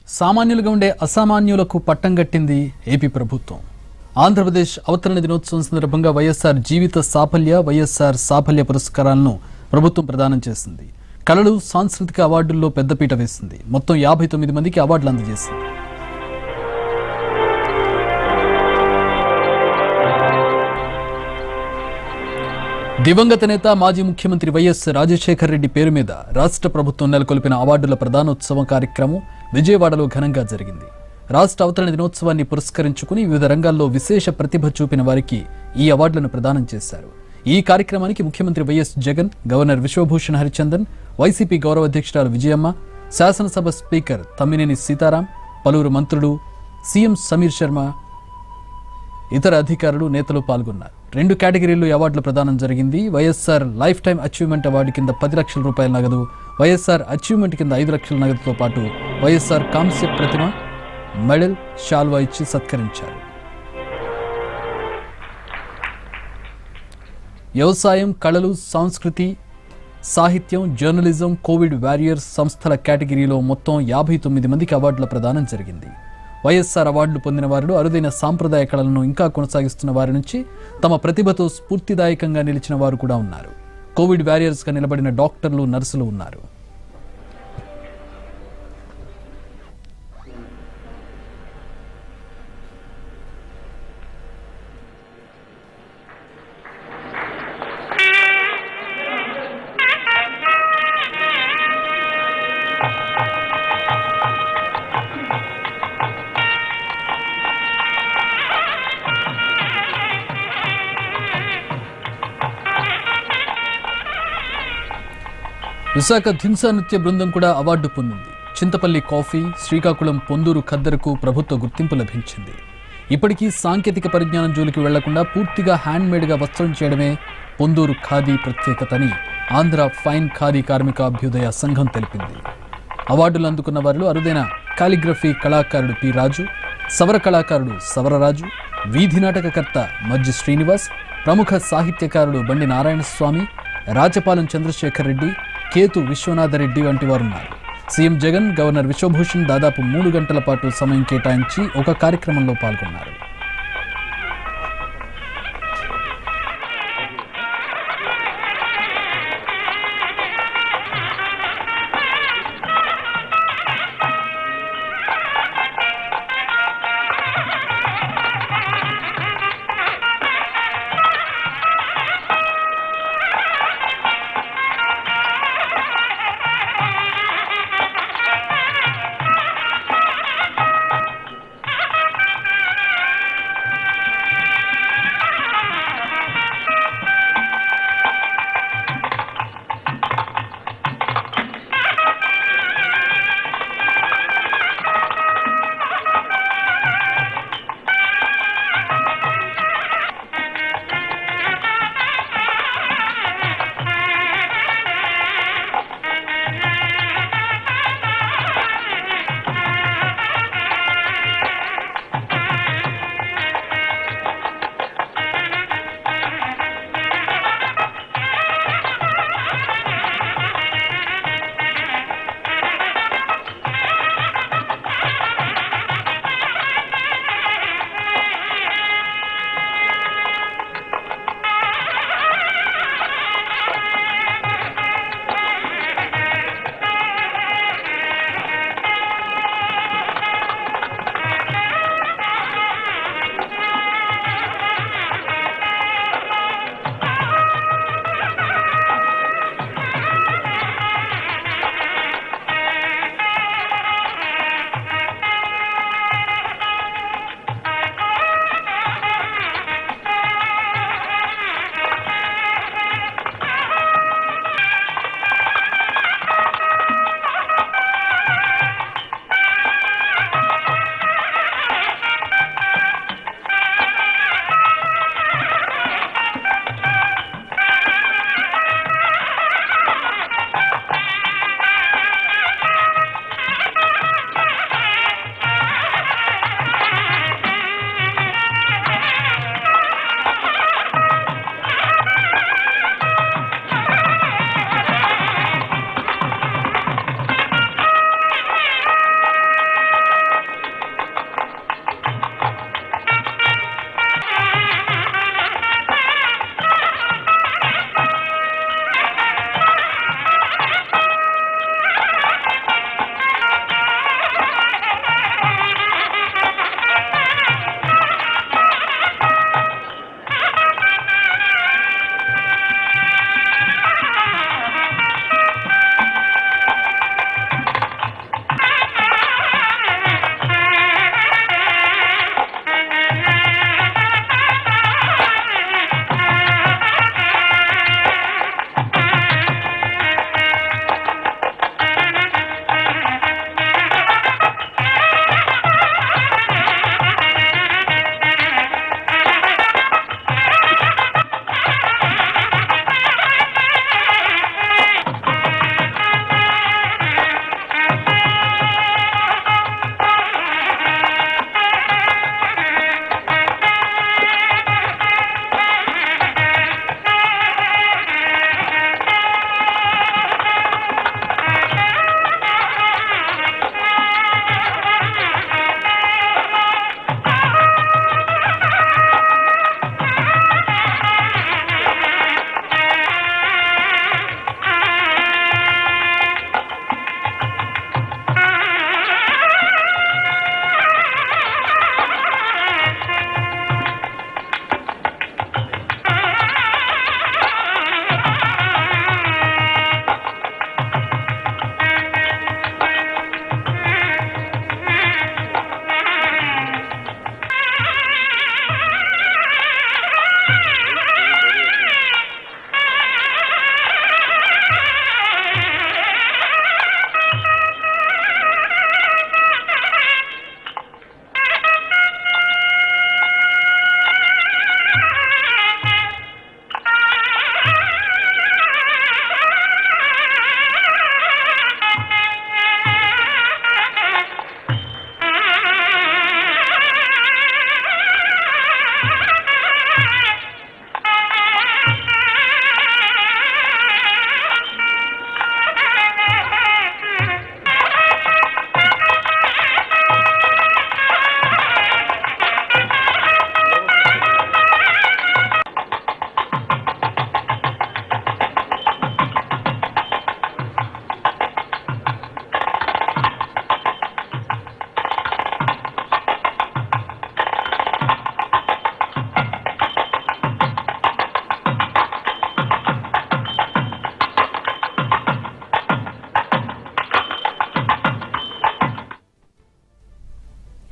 సామాన్యులుగా ఉండే అసామాన్యులకు పట్టం కట్టింది ఏపీ ప్రభుత్వం ఆంధ్రప్రదేశ్ అవతరణ దినోత్సవం సందర్భంగా వైఎస్ఆర్ జీవిత సాఫల్య వైఎస్ఆర్ సాఫల్య పురస్కారాలను ప్రభుత్వం ప్రదానం చేసింది కళలు సాంస్కృతిక అవార్డుల్లో పెద్దపీట వేసింది మొత్తం యాభై తొమ్మిది మందికి అవార్డులు అందజేసింది దివంగత నేత మాజీ ముఖ్యమంత్రి వైఎస్ రాజశేఖర్ రెడ్డి పేరు మీద రాష్ట్ర ప్రభుత్వం నెలకొల్పిన అవార్డుల ప్రదానోత్సవం కార్యక్రమం విజయవాడలో ఘనంగా జరిగింది రాష్ట్ర అవతరణ దినోత్సవాన్ని పురస్కరించుకుని వివిధ రంగాల్లో విశేష ప్రతిభ చూపిన వారికి ఈ అవార్డులను ప్రదానం చేశారు ఈ కార్యక్రమానికి ముఖ్యమంత్రి YS Jagan governor Vishwabhushan Harichandan YCP గౌరవ అధ్యక్షురాలు విజయమ్మ శాసనసభ స్పీకర్ తమ్మినేని సీతారాం పలువురు మంత్రులు సీఎం సమీర్ శర్మ ఇతర అధికారులు నేతలు పాల్గొన్నారు రెండు కేటగిరీల్లో ఈ అవార్డుల ప్రదానం జరిగింది YSR life time achievement award కింద పది లక్షల రూపాయల నగదు వైఎస్ఆర్ అచీవ్మెంట్ కింద ఐదు లక్షల నగదుతో పాటు వైఎస్ఆర్ కాంస్య ప్రతిమ మెడల్ షాల్వా ఇచ్చి సత్కరించారు వ్యవసాయం కళలు సంస్కృతి సాహిత్యం జర్నలిజం కోవిడ్ వారియర్స్ సంస్థల కేటగిరీలో మొత్తం యాభై తొమ్మిది మందికి అవార్డుల ప్రదానం జరిగింది వైఎస్ఆర్ అవార్డులు పొందిన వారిలో అరుదైన సాంప్రదాయ కళలను ఇంకా కొనసాగిస్తున్న వారి నుంచి తమ ప్రతిభతో స్ఫూర్తిదాయకంగా నిలిచిన వారు కూడా ఉన్నారు కోవిడ్ వారియర్స్గా నిలబడిన డాక్టర్లు నర్సులు ఉన్నారు విశాఖ ధింసా నృత్య బృందం కూడా అవార్డు పొందింది చింతపల్లి కాఫీ శ్రీకాకుళం పొందూరు ఖద్దరుకు ప్రభుత్వ గుర్తింపు లభించింది ఇప్పటికీ సాంకేతిక పరిజ్ఞానం జోలికి వెళ్లకుండా పూర్తిగా హ్యాండ్మేడ్గా వస్త్రం చేయడమే పొందూరు ఖాదీ ప్రత్యేకతని ఆంధ్ర ఫైన్ ఖాదీ కార్మిక అభ్యుదయ సంఘం తెలిపింది అవార్డులు అందుకున్న వారిలో అరుదైన కాలిగ్రఫీ కళాకారుడు పి రాజు సవర కళాకారుడు సవరరాజు వీధి నాటకకర్త మజ్జి శ్రీనివాస్ ప్రముఖ సాహిత్యకారుడు బండి నారాయణ స్వామి రాజపాలెం చంద్రశేఖర్ రెడ్డి కేతు విశ్వనాథరెడ్డి వంటి వారున్నారు సీఎం జగన్ గవర్నర్ విశ్వభూషణ్ దాదాపు మూడు గంటల పాటు సమయం కేటాయించి ఒక కార్యక్రమంలో పాల్గొన్నారు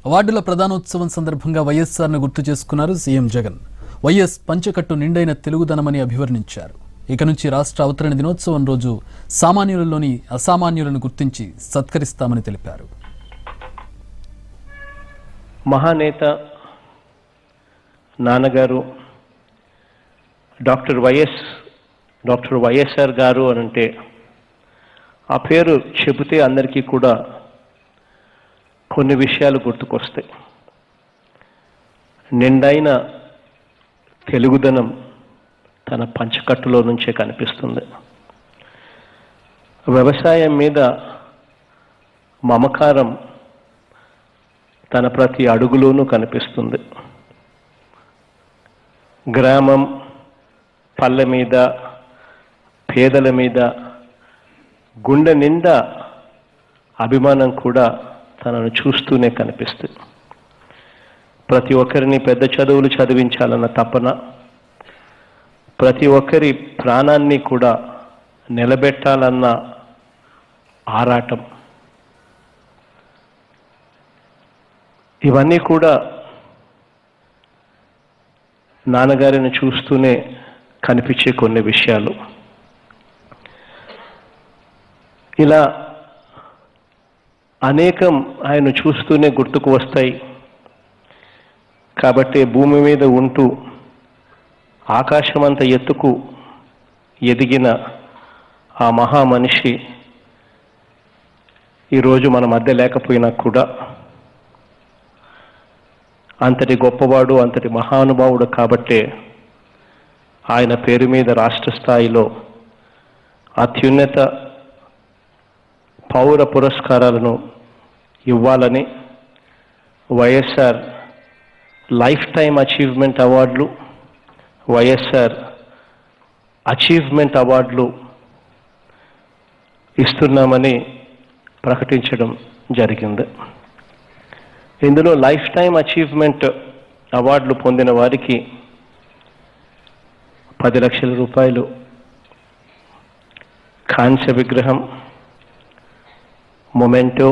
అవార్డుల ప్రధానోత్సవం సందర్భంగా వైఎస్ఆర్ను గుర్తు చేసుకున్నారు సీఎం జగన్ వైఎస్ పంచకట్టు నిండైన తెలుగుదనమని అభివర్ణించారు ఇక నుంచి రాష్ట్ర అవతరణ దినోత్సవం రోజు సామాన్యులలోని అసామాన్యులను గుర్తించి సత్కరిస్తామని తెలిపారు మహానేత నాన్నగారు డాక్టర్ వైఎస్ డాక్టర్ వైఎస్ఆర్ గారు అని అంటే ఆ పేరు చెబితే అందరికీ కూడా కొన్ని విషయాలు గుర్తుకొస్తాయి నిండైన తెలుగుదనం తన పంచకట్టులో నుంచే కనిపిస్తుంది వ్యవసాయం మీద మమకారం తన ప్రతి అడుగులోనూ కనిపిస్తుంది గ్రామం పల్లె మీద పేదల మీద గుండె నిండా అభిమానం కూడా తనను చూస్తూనే కనిపిస్తుంది ప్రతి ఒక్కరిని పెద్ద చదువులు చదివించాలన్న తపన ప్రతి ఒక్కరి ప్రాణాన్ని కూడా నిలబెట్టాలన్న ఆరాటం ఇవన్నీ కూడా నాన్నగారిని చూస్తూనే కనిపించే కొన్ని విషయాలు ఇలా అనేకం ఆయన చూస్తూనే గుర్తుకు వస్తాయి కాబట్టి భూమి మీద ఉంటూ ఆకాశమంత ఎత్తుకు ఎదిగిన ఆ మహా మనిషి ఈరోజు మన మధ్య లేకపోయినా కూడా అంతటి గొప్పవాడు అంతటి మహానుభావుడు కాబట్టే ఆయన పేరు మీద రాష్ట్ర స్థాయిలో అత్యున్నత పౌర పురస్కారాలను ఇవ్వాలని వైఎస్ఆర్ లైఫ్ టైం అచీవ్మెంట్ అవార్డులు వైఎస్ఆర్ అచీవ్మెంట్ అవార్డులు ఇస్తున్నామని ప్రకటించడం జరిగింది ఇందులో లైఫ్ టైం అచీవ్మెంట్ అవార్డులు పొందిన వారికి పది లక్షల రూపాయలు కాంస్య విగ్రహం మొమెంటో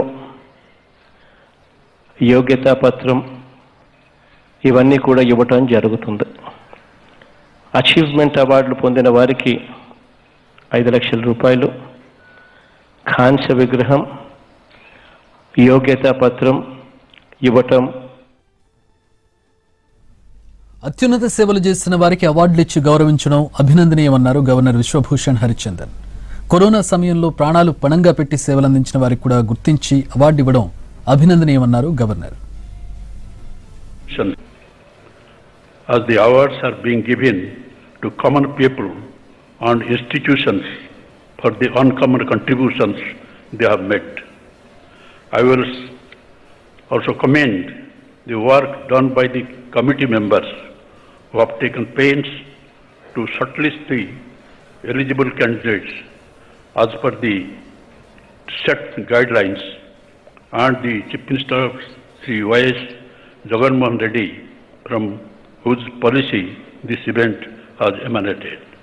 యోగ్యతా పత్రం ఇవన్నీ కూడా ఇవ్వటం జరుగుతుంది అచీవ్మెంట్ అవార్డులు పొందిన వారికి ఐదు లక్షల రూపాయలు కాంస్య విగ్రహం యోగ్యతా పత్రం ఇవ్వటం అత్యున్నత సేవలు చేసిన వారికి అవార్డులు ఇచ్చి గౌరవించడం అభినందనీయమన్నారు గవర్నర్ విశ్వభూషణ్ హరిచందన్ కరోనా సమయంలో ప్రాణాలు పణంగా పెట్టి సేవలందించిన వారికి కూడా గుర్తించి అవార్డు ఇవ్వడం అభినందనీయమన్నారు governor Nation. as the awards are being given to common people and institutions for the uncommon contributions they have made. I will s- also commend the work done by the committee members who have taken pains to shortlist the eligible candidates as per the set guidelines and the Chief Minister Sri Y.S. Jagan Mohan Reddy from whose policy this event has emanated.